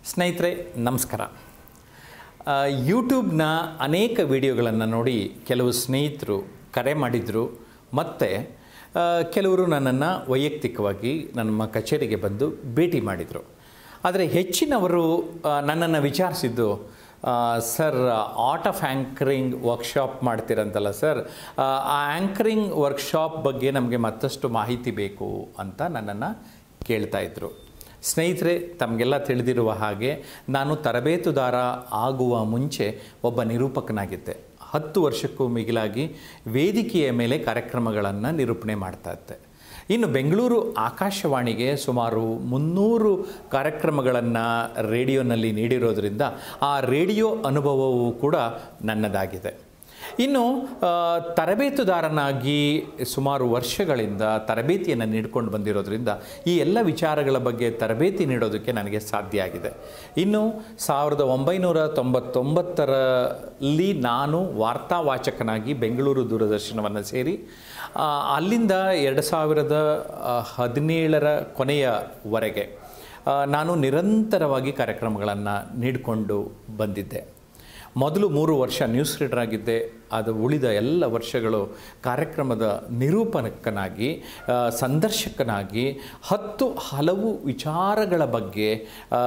ಸ್ನೇಹಿತರೆ ನಮಸ್ಕಾರ ಆ, ಯೂಟ್ಯೂಬ್ನ ಅನೇಕ ವಿಡಿಯೋಗಳನ್ನು ನೋಡಿ ಕೆಲವು ಸ್ನೇಹಿತರು ಕರೆ ಮಾಡಿದರು ಮತ್ತು ಆ, ಕೆಲವರು ನನ್ನನ್ನು ವೈಯಕ್ತಿಕವಾಗಿ ನಮ್ಮ ಕಚೇರಿಗೆ ಬಂದು ಭೇಟಿ ಮಾಡಿದರು ಆದರೆ ಹೆಚ್ಚಿನವರು ನನ್ನನ್ನು ವಿಚಾರಿಸಿದ್ದು ಆ, sir art of anchoring workshop ಮಾಡ್ತೀರಂತಲ್ಲ ಸರ್ ಆ ಆ್ಯಂಕರಿಂಗ್ ವರ್ಕ್ಶಾಪ್ ಬಗ್ಗೆ ನಮಗೆ ಮತ್ತಷ್ಟು ಮಾಹಿತಿ ಬೇಕು ಅಂತ ನನ್ನನ್ನು ಕೇಳ್ತಾ ಇದ್ದರು ಸ್ನೇಹಿತರೆ ತಮಗೆಲ್ಲ ತಿಳಿದಿರುವ ಹಾಗೆ ನಾನು ತರಬೇತುದಾರ ಆಗುವ ಮುಂಚೆ ಒಬ್ಬ ನಿರೂಪಕನಾಗಿದ್ದೆ ಹತ್ತು ವರ್ಷಕ್ಕೂ ಮಿಗಿಲಾಗಿ ವೇದಿಕೆಯ ಮೇಲೆ ಕಾರ್ಯಕ್ರಮಗಳನ್ನು ನಿರೂಪಣೆ ಮಾಡ್ತಾ ಇದ್ದೆ ಇನ್ನು ಬೆಂಗಳೂರು ಆಕಾಶವಾಣಿಗೆ ಸುಮಾರು ಮುನ್ನೂರು ಕಾರ್ಯಕ್ರಮಗಳನ್ನು ರೇಡಿಯೋನಲ್ಲಿ ನೀಡಿರೋದ್ರಿಂದ ಆ ರೇಡಿಯೋ ಅನುಭವವೂ ಕೂಡ ನನ್ನದಾಗಿದೆ ಇನ್ನು ಆ, ತರಬೇತುದಾರನಾಗಿ ಸುಮಾರು ವರ್ಷಗಳಿಂದ ತರಬೇತಿಯನ್ನು ನೀಡಿಕೊಂಡು ಬಂದಿರೋದ್ರಿಂದ ಈ ಎಲ್ಲ ವಿಚಾರಗಳ ಬಗ್ಗೆ ತರಬೇತಿ ನೀಡೋದಕ್ಕೆ ನನಗೆ ಸಾಧ್ಯ ಆಗಿದೆ ಇನ್ನು ಸಾವಿರದ ಒಂಬೈನೂರ ತೊಂಬತ್ತೊಂಬತ್ತರಲ್ಲಿ ನಾನು ವಾರ್ತಾವಾಚಕನಾಗಿ ಬೆಂಗಳೂರು ದೂರದರ್ಶನವನ್ನು ಸೇರಿ ಆ, ಅಲ್ಲಿಂದ ಎರಡು ಸಾವಿರದ ಆ, ಹದಿನೇಳರ ಕೊನೆಯವರೆಗೆ ಆ, ನಾನು ನಿರಂತರವಾಗಿ ಕಾರ್ಯಕ್ರಮಗಳನ್ನು ನೀಡಿಕೊಂಡು ಬಂದಿದ್ದೆ ಮೊದಲು ಮೂರು ವರ್ಷ ನ್ಯೂಸ್ ರೀಡರ್ ಆಗಿದ್ದೆ ಅದು ಉಳಿದ ಎಲ್ಲ ವರ್ಷಗಳು ಕಾರ್ಯಕ್ರಮದ ನಿರೂಪಕನಾಗಿ ಆ, ಸಂದರ್ಶಕನಾಗಿ ಹತ್ತು ಹಲವು ವಿಚಾರಗಳ ಬಗ್ಗೆ ಆ,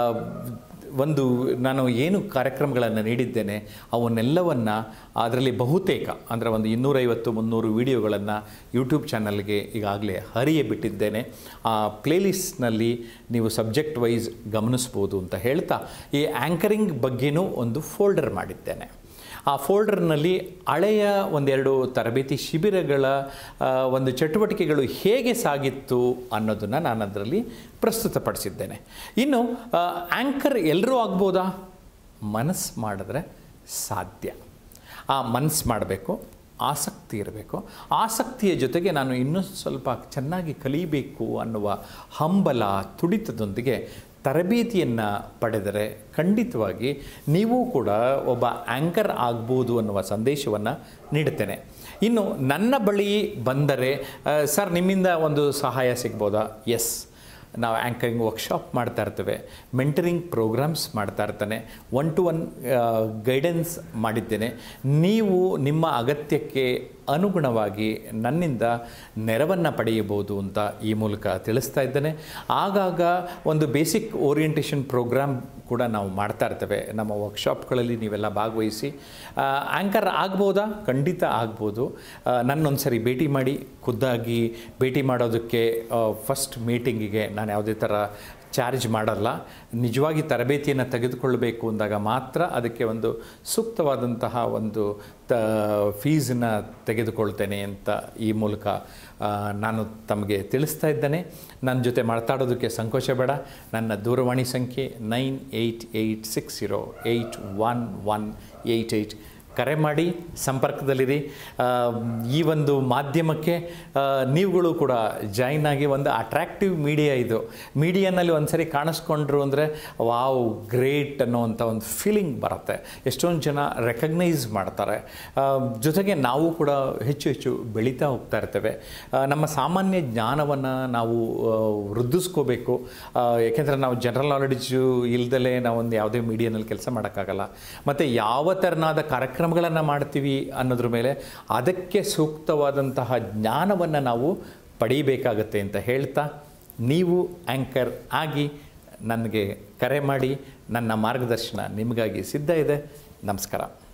ಒಂದು ನಾನು ಏನು ಕಾರ್ಯಕ್ರಮಗಳನ್ನು ನೀಡಿದ್ದೇನೆ ಅವನ್ನೆಲ್ಲವನ್ನು ಅದರಲ್ಲಿ ಬಹುತೇಕ ಅಂದರೆ ಒಂದು ಇನ್ನೂರೈವತ್ತು ಮುನ್ನೂರು ವಿಡಿಯೋಗಳನ್ನು ಯೂಟ್ಯೂಬ್ ಚಾನಲ್ಗೆ ಈಗಾಗಲೇ ಹರಿಯೇ ಬಿಟ್ಟಿದ್ದೇನೆ ಆ ಪ್ಲೇಲಿಸ್ಟ್ನಲ್ಲಿ ನೀವು ಸಬ್ಜೆಕ್ಟ್ ವೈಸ್ ಗಮನಿಸ್ಬೋದು ಅಂತ ಹೇಳ್ತಾ ಈ ಆ್ಯಂಕರಿಂಗ್ ಬಗ್ಗೆನೂ ಒಂದು ಫೋಲ್ಡರ್ ಮಾಡಿದ್ದೇನೆ ಆ ಫೋಲ್ಡರ್ನಲ್ಲಿ ಹಳೆಯ ಒಂದೆರಡು ತರಬೇತಿ ಶಿಬಿರಗಳ ಆ, ಒಂದು ಚಟುವಟಿಕೆಗಳು ಹೇಗೆ ಸಾಗಿತ್ತು ಅನ್ನೋದನ್ನು ನಾನು ಅದರಲ್ಲಿ ಪ್ರಸ್ತುತಪಡಿಸಿದ್ದೇನೆ ಇನ್ನು ಆ್ಯಂಕರ್ ಎಲ್ಲರೂ ಆಗ್ಬೋದಾ ಮನಸ್ಸು ಮಾಡಿದ್ರೆ ಸಾಧ್ಯ ಆ ಮನಸ್ಸು ಮಾಡಬೇಕು ಆಸಕ್ತಿ ಇರಬೇಕು ಆಸಕ್ತಿಯ ಜೊತೆಗೆ ನಾನು ಇನ್ನೂ ಸ್ವಲ್ಪ ಚೆನ್ನಾಗಿ ಕಲಿಬೇಕು ಅನ್ನುವ ಹಂಬಲ ತುಡಿತದೊಂದಿಗೆ ತರಬೇತಿಯನ್ನು ಪಡೆದರೆ ಖಂಡಿತವಾಗಿ ನೀವು ಕೂಡ ಒಬ್ಬ ಆ್ಯಂಕರ್ ಆಗ್ಬೋದು ಅನ್ನುವ ಸಂದೇಶವನ್ನು ನೀಡುತ್ತೇನೆ ಇನ್ನು ನನ್ನ ಬಳಿ ಬಂದರೆ ಆ, ಸರ್ ನಿಮ್ಮಿಂದ ಒಂದು ಸಹಾಯ ಸಿಗ್ಬೋದಾ ಎಸ್ ನಾವು ಆ್ಯಂಕರಿಂಗ್ ವರ್ಕ್ಶಾಪ್ ಮಾಡ್ತಾ ಇರ್ತೇವೆ ಮೆಂಟರಿಂಗ್ ಪ್ರೋಗ್ರಾಮ್ಸ್ ಮಾಡ್ತಾ ಇರ್ತಾನೆ ಒನ್ ಟು ಒನ್ ಗೈಡೆನ್ಸ್ ಮಾಡಿದ್ದೇನೆ ನೀವು ನಿಮ್ಮ ಅಗತ್ಯಕ್ಕೆ ಅನುಗುಣವಾಗಿ ನನ್ನಿಂದ ನೆರವನ್ನು ಪಡೆಯಬಹುದು ಅಂತ ಈ ಮೂಲಕ ತಿಳಿಸ್ತಾ ಇದ್ದೇನೆ ಆಗಾಗ ಒಂದು ಬೇಸಿಕ್ ಓರಿಯೆಂಟೇಷನ್ ಪ್ರೋಗ್ರಾಮ್ ಕೂಡ ನಾವು ಮಾಡ್ತಾ ಇರ್ತೇವೆ ನಮ್ಮ ವರ್ಕ್ಶಾಪ್ಗಳಲ್ಲಿ ನೀವೆಲ್ಲ ಭಾಗವಹಿಸಿ ಆ್ಯಂಕರ್ ಆಗ್ಬೋದಾ ಖಂಡಿತ ಆಗ್ಬೋದು ಆ, ನನ್ನೊಂದು ಸರಿ ಭೇಟಿ ಮಾಡಿ ಖುದ್ದಾಗಿ ಭೇಟಿ ಮಾಡೋದಕ್ಕೆ ಫಸ್ಟ್ ಮೀಟಿಂಗಿಗೆ ನಾನು ಯಾವುದೇ ಥರ ಚಾರ್ಜ್ ಮಾಡಲ್ಲ ನಿಜವಾಗಿ ತರಬೇತಿಯನ್ನು ತೆಗೆದುಕೊಳ್ಳಬೇಕು ಅಂದಾಗ ಮಾತ್ರ ಅದಕ್ಕೆ ಒಂದು ಸೂಕ್ತವಾದಂತಹ ಒಂದು ತ ಫೀಸನ್ನು ತೆಗೆದುಕೊಳ್ತೇನೆ ಅಂತ ಈ ಮೂಲಕ ಆ, ನಾನು ತಮಗೆ ತಿಳಿಸ್ತಾ ಇದ್ದೇನೆ ನನ್ನ ಜೊತೆ ಮಾತಾಡೋದಕ್ಕೆ ಸಂಕೋಚ ಬೇಡ ನನ್ನ ದೂರವಾಣಿ ಸಂಖ್ಯೆ nine eight eight six zero eight one one eight eight ಕರೆ ಮಾಡಿ ಸಂಪರ್ಕದಲ್ಲಿರಿ ಆ, ಈ ಒಂದು ಮಾಧ್ಯಮಕ್ಕೆ ಆ, ನೀವುಗಳು ಕೂಡ ಜಾಯ್ನ್ ಆಗಿ ಒಂದು ಅಟ್ರಾಕ್ಟಿವ್ ಮೀಡಿಯಾ ಇದು ಮೀಡಿಯಾನಲ್ಲಿ ಒಂದು ಸರಿ ಕಾಣಿಸ್ಕೊಂಡ್ರು ಅಂದರೆ ವಾವ್ ಗ್ರೇಟ್ ಅನ್ನೋವಂಥ ಒಂದು ಫೀಲಿಂಗ್ ಬರುತ್ತೆ ಎಷ್ಟೊಂದು ಜನ ರೆಕಗ್ನೈಸ್ ಮಾಡ್ತಾರೆ ಆ, ಜೊತೆಗೆ ನಾವು ಕೂಡ ಹೆಚ್ಚು ಹೆಚ್ಚು ಬೆಳೀತಾ ಹೋಗ್ತಾ ಇರ್ತೇವೆ ಆ, ನಮ್ಮ ಸಾಮಾನ್ಯ ಜ್ಞಾನವನ್ನು ನಾವು ಆ, ವೃದ್ಧಿಸ್ಕೋಬೇಕು ಆ, ಏಕೆಂದರೆ ನಾವು ಜನರಲ್ ನಾಲೆಡ್ಜು ಇಲ್ದಲೇ ನಾವೊಂದು ಯಾವುದೇ ಮೀಡಿಯಾನಲ್ಲಿ ಕೆಲಸ ಮಾಡೋಕ್ಕಾಗಲ್ಲ ಮತ್ತು ಯಾವ ತೆರನಾದ ಕಾರ್ಯಕ್ರಮಗಳನ್ನು ಮಾಡ್ತೀವಿ ಅನ್ನೋದ್ರ ಮೇಲೆ ಅದಕ್ಕೆ ಸೂಕ್ತವಾದಂತಹ ಜ್ಞಾನವನ್ನು ನಾವು ಪಡೀಬೇಕಾಗತ್ತೆ ಅಂತ ಹೇಳ್ತಾ ನೀವು ಆ್ಯಂಕರ್ ಆಗಿ ನನಗೆ ಕರೆ ಮಾಡಿ ನನ್ನ ಮಾರ್ಗದರ್ಶನ ನಿಮಗಾಗಿ ಸಿದ್ಧ ಇದೆ ನಮಸ್ಕಾರ